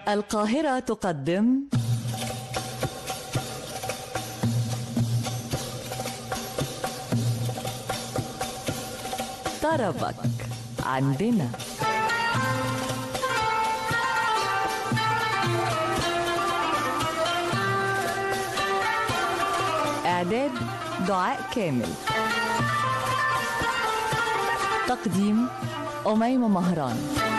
القاهرة تقدم طربك عندنا إعداد دعاء كامل تقديم أميمة مهران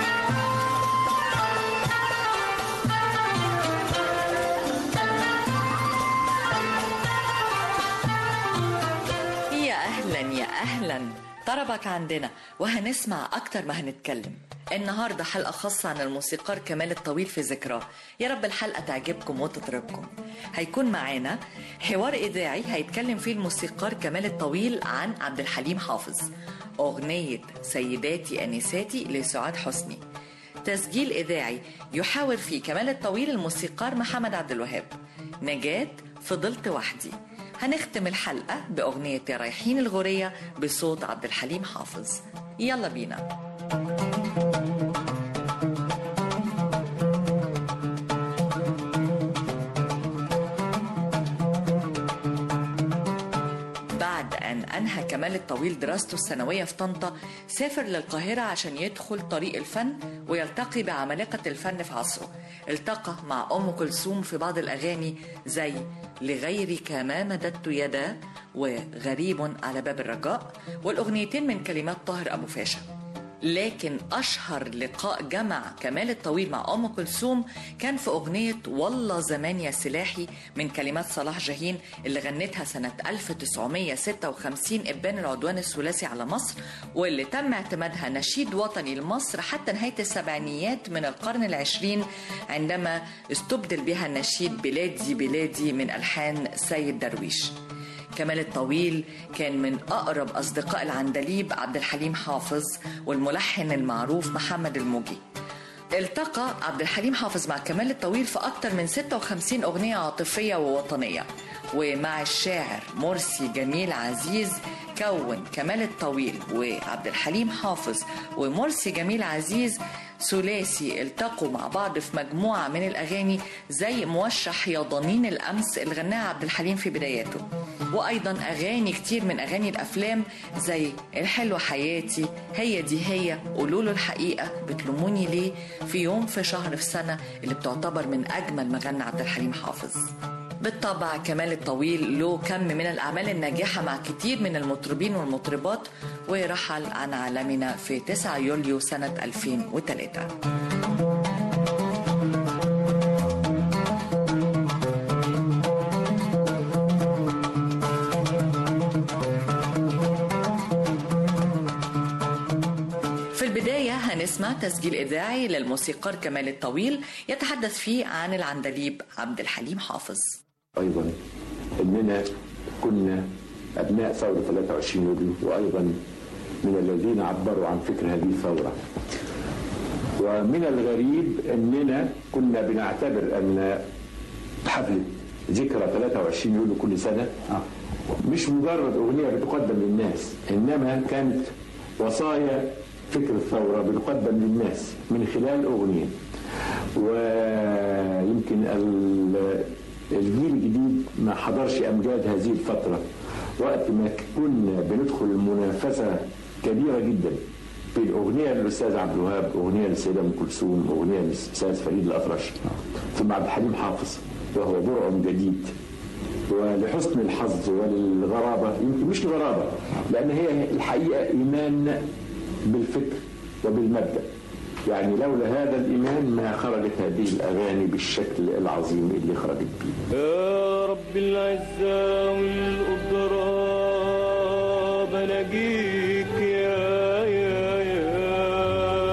يا أهلا يا أهلا طربك عندنا وهنسمع أكتر ما هنتكلم النهاردة حلقة خاصة عن الموسيقار كمال الطويل في ذكراه يا رب الحلقة تعجبكم وتطربكم هيكون معانا حوار إذاعي هيتكلم فيه الموسيقار كمال الطويل عن عبد الحليم حافظ أغنية سيداتي أنساتي لسعاد حسني تسجيل إذاعي يحاور فيه كمال الطويل الموسيقار محمد عبد الوهاب نجاة فضلت وحدي هنختم الحلقة بأغنية يا رايحين الغورية بصوت عبد الحليم حافظ يلا بينا بعد أن أنهى كمال الطويل دراسته الثانوية في طنطا سافر للقاهرة عشان يدخل طريق الفن ويلتقي بعمالقة الفن في عصره التقى مع أم كلثوم في بعض الأغاني زي لغيرك ما مددت يدا وغريب على باب الرجاء والأغنيتين من كلمات طاهر أبو فاشا لكن أشهر لقاء جمع كمال الطويل مع أم كلثوم كان في أغنية والله زمان يا سلاحي من كلمات صلاح جاهين اللي غنتها سنة 1956 إبان العدوان الثلاثي على مصر واللي تم اعتمادها نشيد وطني لمصر حتى نهاية السبعينيات من القرن العشرين عندما استبدل بها النشيد بلادي بلادي من ألحان سيد درويش كمال الطويل كان من أقرب أصدقاء العندليب عبد الحليم حافظ والملحن المعروف محمد الموجي التقى عبد الحليم حافظ مع كمال الطويل في أكثر من 56 أغنية عاطفية ووطنية ومع الشاعر مرسي جميل عزيز كون كمال الطويل وعبد الحليم حافظ ومرسي جميل عزيز ثلاثي التقوا مع بعض في مجموعة من الأغاني زي موشح يا ضنين الأمس اللي غناها عبد الحليم في بداياته وأيضا أغاني كتير من أغاني الأفلام زي الحلوة حياتي هي دي هي قولوا له الحقيقة بتلوموني ليه في يوم في شهر في سنة اللي بتعتبر من أجمل ما غنى عبد الحليم حافظ بالطبع كمال الطويل له كم من الأعمال الناجحة مع كتير من المطربين والمطربات ورحل عن عالمنا في 9 يوليو سنة 2003 في البداية هنسمع تسجيل إذاعي للموسيقار كمال الطويل يتحدث فيه عن العندليب عبد الحليم حافظ ايضا اننا كنا ابناء ثوره 23 يوليو وايضا من الذين عبروا عن فكر هذه الثوره. ومن الغريب اننا كنا بنعتبر ان حفله ذكرى 23 يوليو كل سنه مش مجرد اغنيه بتقدم للناس انما كانت وصايا فكر الثوره بتقدم للناس من خلال اغنيه. ويمكن ال- الجيل الجديد ما حضرش امجاد هذه الفتره وقت ما كنا بندخل المنافسه كبيره جدا بين اغنيه للاستاذ عبد الوهاب اغنيه للسيده ام كلثوم اغنيه للاستاذ فريد الاطرش ثم عبد الحليم حافظ وهو برع جديد ولحسن الحظ وللغرابه يمكن مش الغرابه لان هي الحقيقه ايمان بالفكر وبالمبدا يعني لولا هذا الايمان ما خرجت هذه الاغاني بالشكل العظيم اللي خرجت به يا رب العزة والقدرة بلاقيك يا يا يا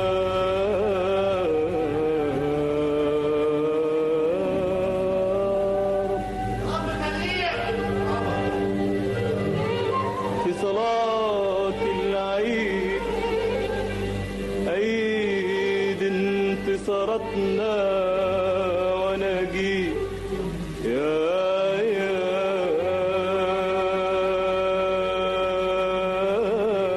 رب في صلاة العيد عيد انتصاراتنا ونجيب يا يا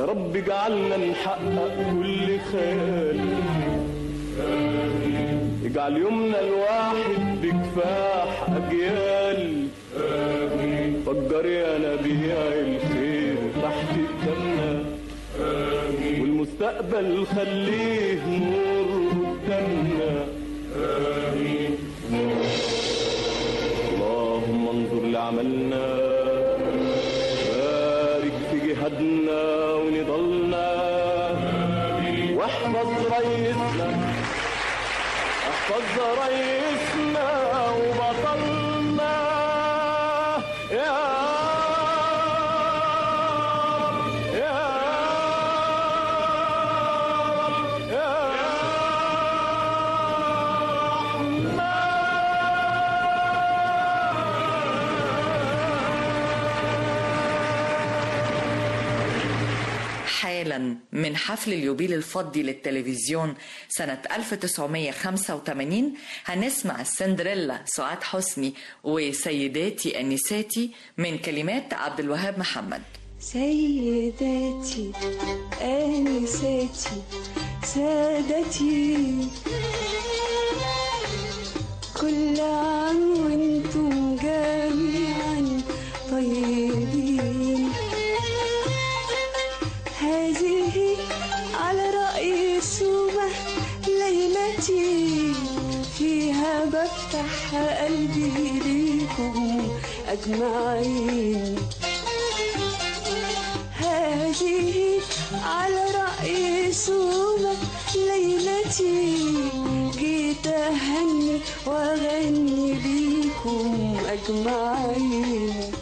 يا رب اجعلنا نحقق كل خيال اجعل يومنا الواحد بكفاح أجيال فجر يا نبيع الخير تحت قدامنا والمستقبل خليه نور قدامنا اللهم انظر لعملنا بارك في جهادنا ونضلنا واحفظ رئيسنا احفظ رئيسنا وبطلنا يا رب يا رب يا حالا من حفل اليوبيل الفضي للتلفزيون سنة 1985 هنسمع السندريلا سعاد حسني وسيداتي أنساتي من كلمات عبد الوهاب محمد سيداتي آنساتي سادتي كل عام وانتم جميعا طيبين هذه على رأي سومة ليلتي فيها بفتح قلبي ليكم أجمعين هذه على رأي سومة ليلتي جيت أهني وأغني بيكم أجمعين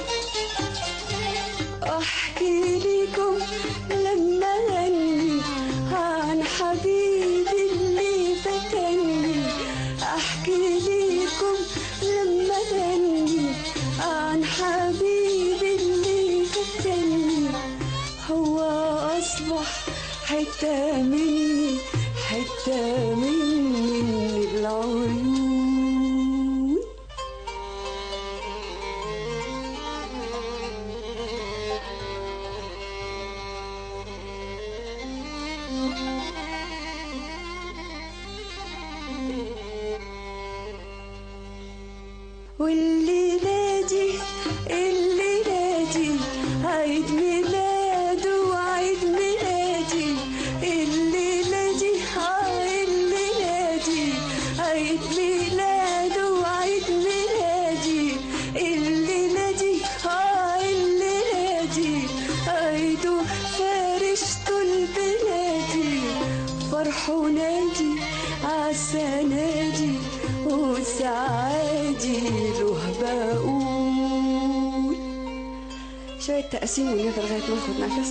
أحكي لكم لما أغني عن حبيبي اللي فتني أحكي لكم لما أغني عن حبيبي اللي فتني هو أصبح حتة مني حتة مني من العيون والليلة دي الليلة دي عيد ميلاده وعيد ميلادي الليلة دي عيد ميلادي عيد ميلاده وعيد ميلادي الليلة دي عيد ميلادي عيده فرشته البلادي فرح ونادي عالسنادي وسعادي له بقول شوية تقسيم ونقدر لغاية ما ناخد نفس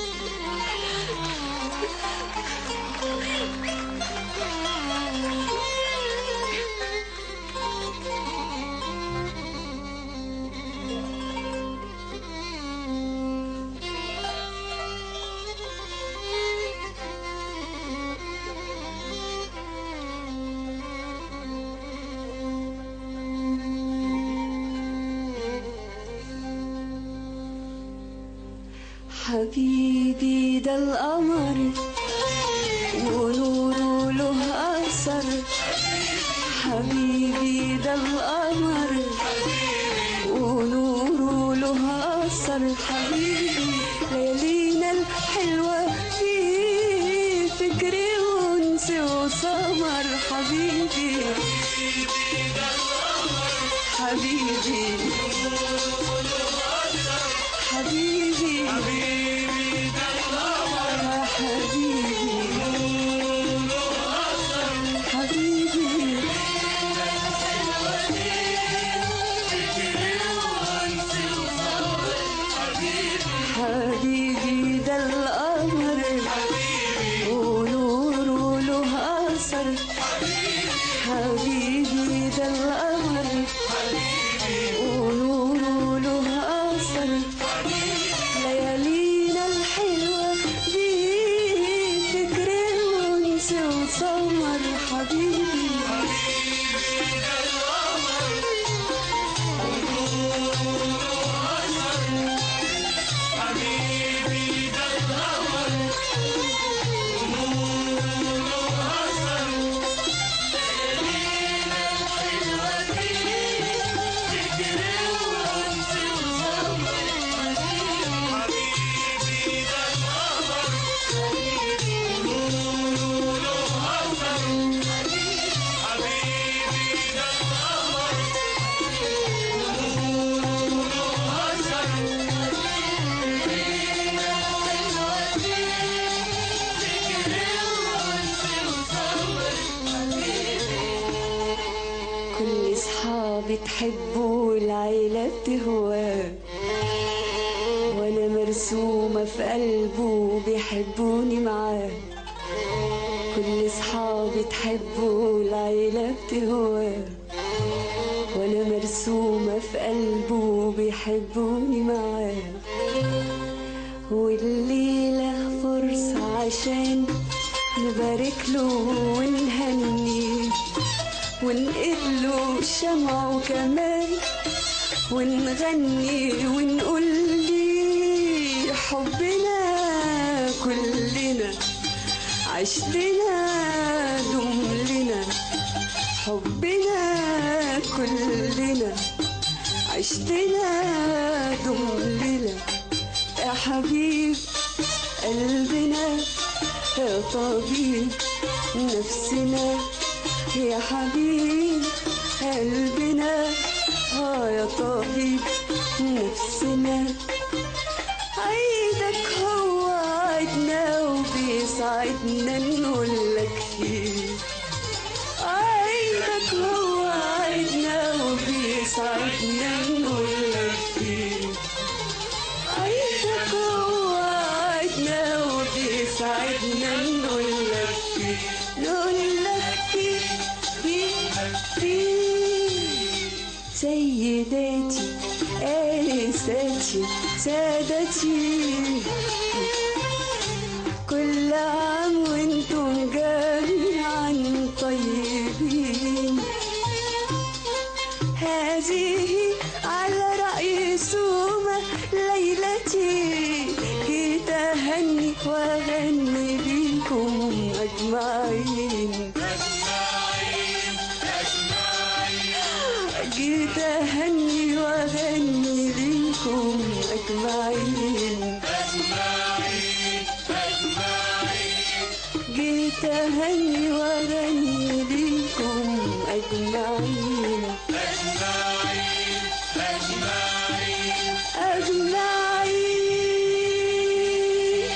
حبيبي ده القمر ونوره له أثر حبيبي ده القمر ونوره له أثر حبيبي ليالينا الحلوة فيه فكري وانس وسمر حبيبي حبيبي حبيبي حبيبي حبيبي حبيبي حبيبي ده القمر ونوره له أثر حبيبي ده القمر ونوره له أثر ليالينا الحلوة دي فكر ونس وسمر حبيبي حبيبي بيحبه والعيلة بتهواه وانا مرسومة في قلبه بيحبوني معاه كل صحابي تحبه والعيلة بتهواه وانا مرسومة في قلبه بيحبوني معاه والليلة فرصة عشان نبارك له ونهنيه ونقل له شمعه كمان ونغني ونقول لي حبنا كلنا عشتنا دملنا حبنا كلنا عشتنا دملنا يا حبيب قلبنا يا طبيب نفسنا يا حبيب قلبنا اه يا طبيب نفسنا عيدك هو عيدنا وبيسعدنا نقول لك فيه عيدك هو عيدنا وبيسعدنا نقول لك فيه عيدك هو عيدنا وبيسعدنا نقول لك فيه نقول لك فيه فيه فيه سيداتي آنساتي سادتي كل عام وانتم جميعا طيبين هذه على رأي سومة ليلتي جيت أهني وأغني بيكم أجمعين جيت أهني وأغني ليكم أجمعين جيت أهني وأغني ليكم أجمعين أجمعين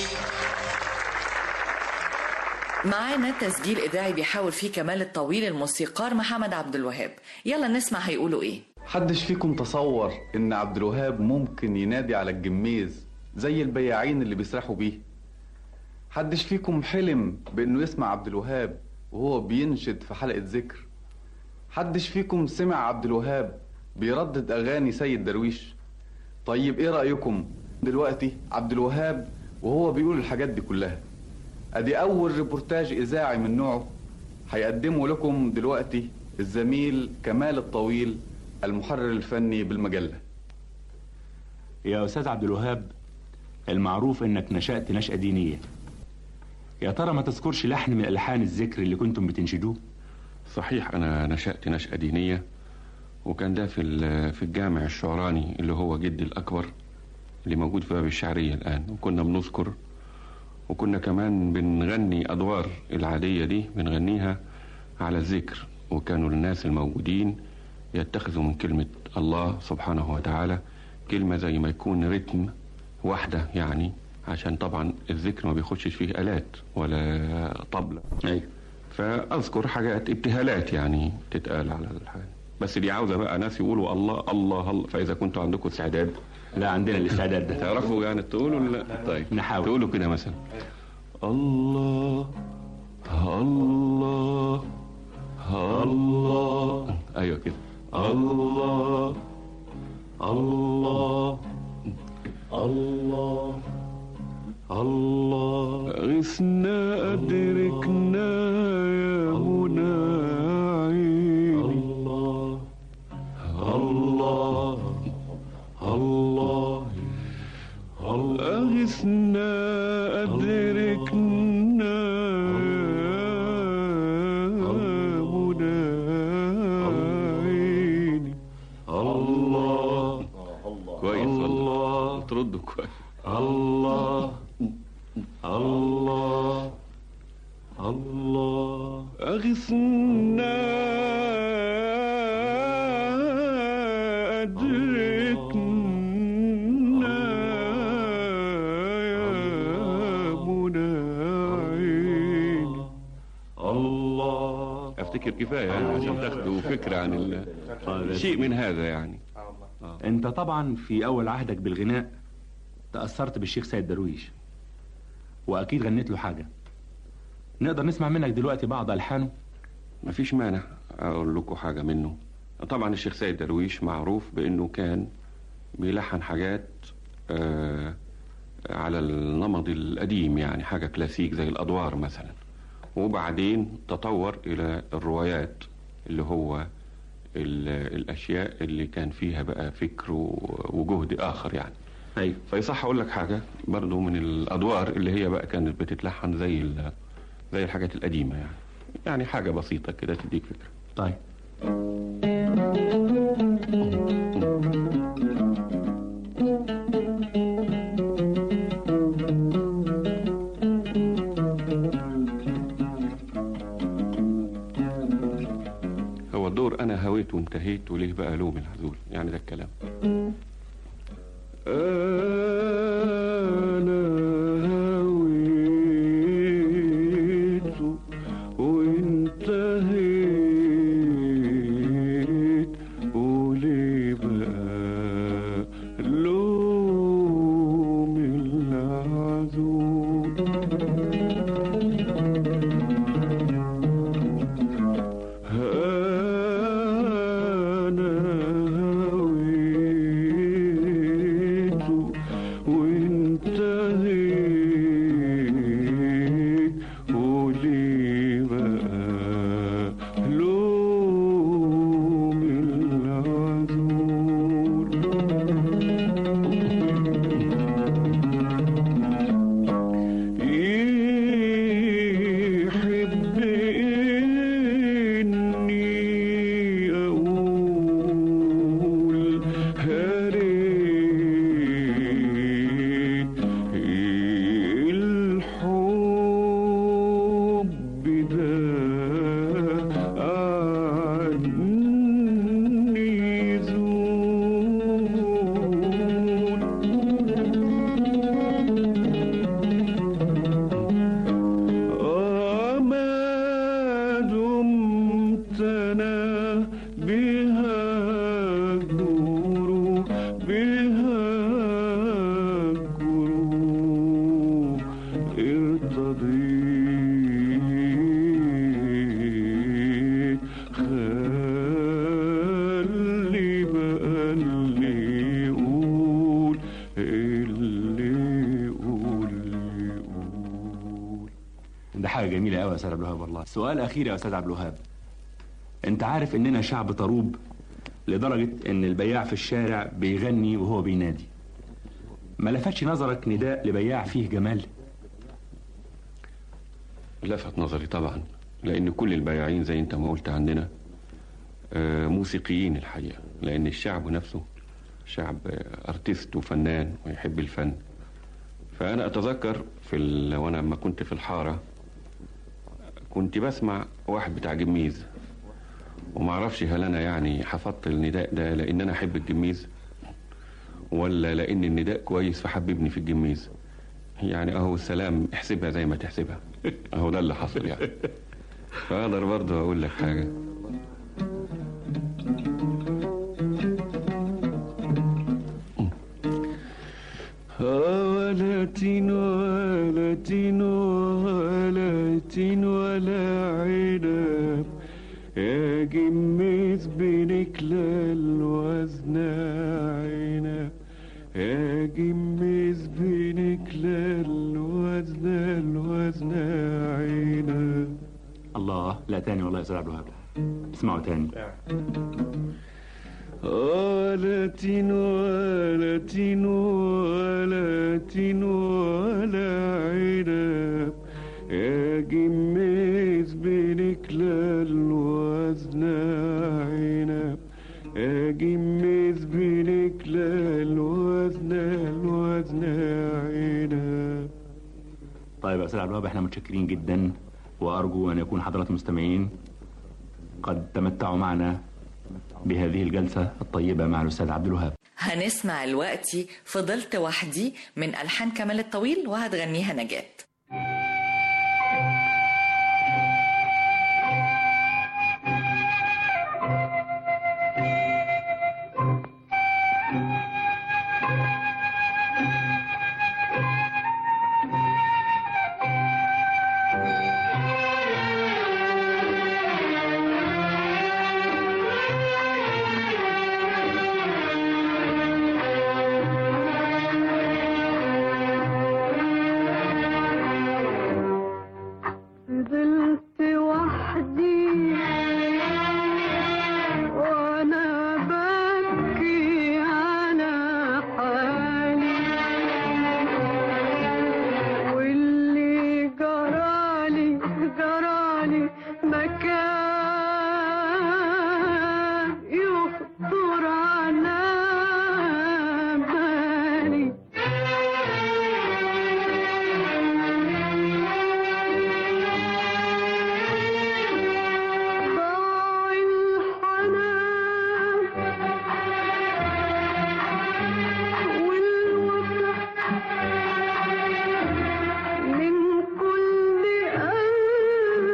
معانا تسجيل إذاعي بيحاول فيه كمال الطويل الموسيقار محمد عبد الوهاب يلا نسمع هيقولوا إيه حدش فيكم تصور ان عبد الوهاب ممكن ينادي على الجميز زي البياعين اللي بيسرحوا بيه حدش فيكم حلم بانه يسمع عبد الوهاب وهو بينشد في حلقة ذكر حدش فيكم سمع عبد الوهاب بيردد اغاني سيد درويش طيب ايه رأيكم دلوقتي عبد الوهاب وهو بيقول الحاجات دي كلها ادي اول ريبورتاج اذاعي من نوعه هيقدمه لكم دلوقتي الزميل كمال الطويل المحرر الفني بالمجلة يا أستاذ عبد الوهاب المعروف إنك نشأت نشأة دينية يا ترى ما تذكرش لحن من ألحان الذكر اللي كنتم بتنشدوه صحيح أنا نشأت نشأة دينية وكان ده في ال- في الجامع الشعراني اللي هو جدي الأكبر اللي موجود في باب الشعرية الآن وكنا بنذكر وكنا كمان بنغني أدوار العادية دي بنغنيها على الذكر وكانوا الناس الموجودين يتخذوا من كلمة الله سبحانه وتعالى كلمة زي ما يكون رتم واحدة يعني عشان طبعا الذكر ما بيخشش فيه آلات ولا طبلة أيوة فأذكر حاجات ابتهالات يعني تتقال على الحال بس دي عاوزة بقى ناس يقولوا الله الله الله فإذا كنتوا عندكم استعداد لا عندنا الاستعداد ده تعرفوا يعني تقولوا ولا لا طيب نحاول. تقولوا كده مثلا الله الله الله ايوه كده الله الله الله الله غثنا أدركنا يا منى عيني الله الله الله أغثنا أدركنا منى عيني الله كويس الله تردوا كويس الله الله الله أغثنا أدركنا يا منى عيني الله افتكر كفايه يعني عشان تاخدوا فكره عن ال... شيء من هذا يعني انت طبعا في اول عهدك بالغناء تأثرت بالشيخ سيد درويش واكيد غنيت له حاجة نقدر نسمع منك دلوقتي بعض الحانه مفيش مانع اقول لكم حاجه منه طبعا الشيخ سيد درويش معروف بانه كان بيلحن حاجات آه على النمط القديم يعني حاجه كلاسيك زي الادوار مثلا وبعدين تطور الى الروايات اللي هو ال- الاشياء اللي كان فيها بقى فكر و- وجهد اخر يعني ايوه فيصح اقول لك حاجه برضو من الادوار اللي هي بقى كانت بتتلحن زي ال- زي الحاجات القديمه يعني يعني حاجه بسيطه كده تديك فكره طيب هو الدور انا هويت وانتهيت وليه بقى لوم العزول يعني ده الكلام أنا هويت وانتهيت وليه بقى لوم العزول أنا هويت وانتهيت ولي بقى لوم العذور يحب إني أقول هريت الحب ده عني زول ما دمت أنا بها الجروح بها الجروح ارتضيت خلي بقى اللي يقول اللي يقول اللي يقول ده حاجة جميلة قوي يا أستاذ عبد الوهاب والله سؤال أخير يا أستاذ عبد الوهاب أنت عارف إننا شعب طروب لدرجة إن البياع في الشارع بيغني وهو بينادي ما لفتش نظرك نداء لبياع فيه جمال لفت نظري طبعا لان كل البياعين زي انت ما قلت عندنا آه، موسيقيين الحقيقه لان الشعب نفسه شعب آه، ارتست وفنان ويحب الفن فانا اتذكر في ال... وانا لما كنت في الحاره كنت بسمع واحد بتاع جميز وما اعرفش هل انا يعني حفظت النداء ده لان انا احب الجميز ولا لان النداء كويس فحببني في الجميز يعني اهو السلام احسبها زي ما تحسبها اهو ده اللي حصل يعني فاقدر برضه اقول لك حاجه ولة ولة ولة ولا عنب يا جميز بنكلى الوزن عنب يا جميز بنكلى الوزن الوزن عنب الله لا تاني والله يا أستاذ عبد الوهاب اسمعوا تاني ولة ولة ولة ولا عنب يا جميز بنكلى الوزن عنب يا جميز بنكلى الوزن الوزن عنب طيب يا أستاذ عبد الوهاب احنا متشكرين جدا وأرجو أن يكون حضرات المستمعين قد تمتعوا معنا بهذه الجلسة الطيبة مع الأستاذ عبد الوهاب هنسمع الوقتي فضلت وحدي من ألحان كمال الطويل وهتغنيها نجاة ولة بالي مكان يخطر على بالي ضاع الحنان والوفا من كل قلب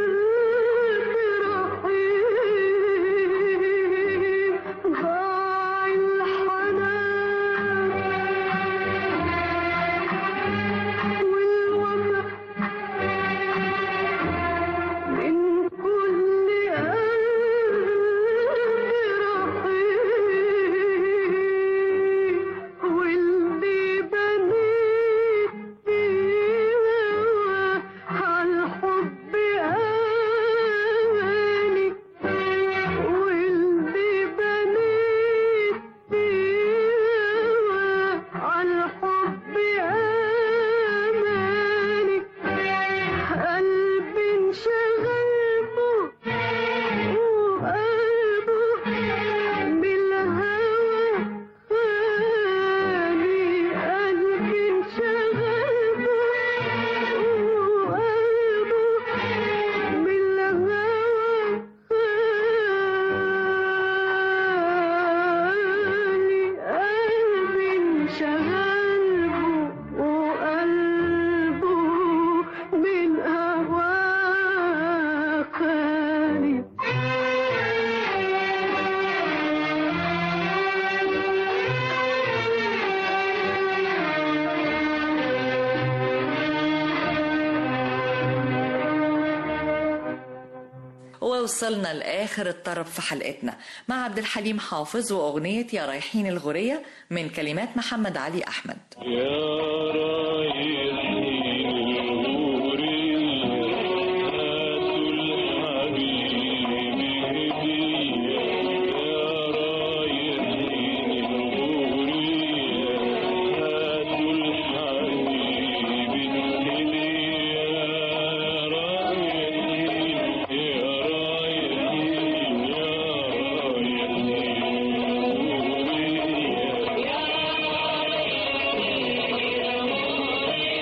رحيم ضاع الحنان والوفا من كل قلب رحيم واللي بنيت فيه عالحب آماني واللي بنيت فيه عالحب آماني قلبي انشغل وقلبه بالهوى خالي قلبي انشغل وقلبه بالهوى خالي قلبي انشغل وقلبه بالهوى خالي ووصلنا لآخر الطرف في حلقتنا مع عبد الحليم حافظ وأغنية يا رايحين الغورية من كلمات محمد علي أحمد يا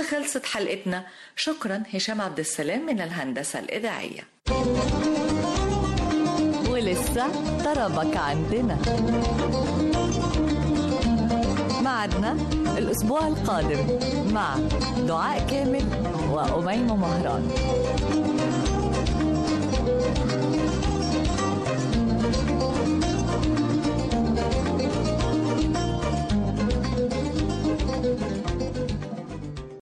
خلصت حلقتنا شكرا هشام عبد السلام من الهندسة الإذاعية ولسه طربك عندنا معدنا الأسبوع القادم مع دعاء كامل وأميمة مهران